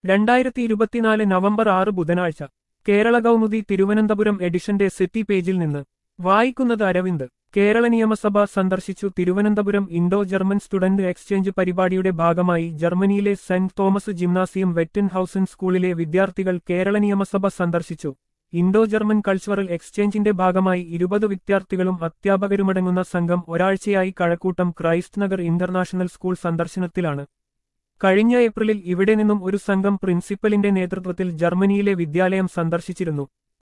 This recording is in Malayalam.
രണ്ടായിരത്തി ഇരുപത്തിനാല് നവംബർ ആറ് ബുധനാഴ്ച കേരള കൗമുദി തിരുവനന്തപുരം എഡിഷന്റെ സിറ്റി പേജിൽ നിന്ന് വായിക്കുന്നത് അരവിന്ദ് കേരള നിയമസഭ സന്ദർശിച്ചു Thiruvananthapuram Indo German student exchange പരിപാടിയുടെ ഭാഗമായി ജർമ്മനിയിലെ സെന്റ് തോമസ് ജിംനാസിയം വെറ്റൻ ഹൌസൻ സ്കൂളിലെ വിദ്യാർത്ഥികൾ കേരള നിയമസഭ സന്ദർശിച്ചു ഇൻഡോ ജർമ്മൻ കൾച്ചറൽ എക്സ്ചേഞ്ചിന്റെ ഭാഗമായി ഇരുപത് വിദ്യാർത്ഥികളും അധ്യാപകരുമടങ്ങുന്ന സംഘം ഒരാഴ്ചയായി Kazhakkoottam Christ Nagar international school സന്ദർശനത്തിലാണ് കഴിഞ്ഞ ഏപ്രിലിൽ ഇവിടെ നിന്നും ഒരു സംഘം പ്രിൻസിപ്പലിന്റെ നേതൃത്വത്തിൽ ജർമ്മനിയിലെ വിദ്യാലയം സന്ദർശിച്ചിരുന്നു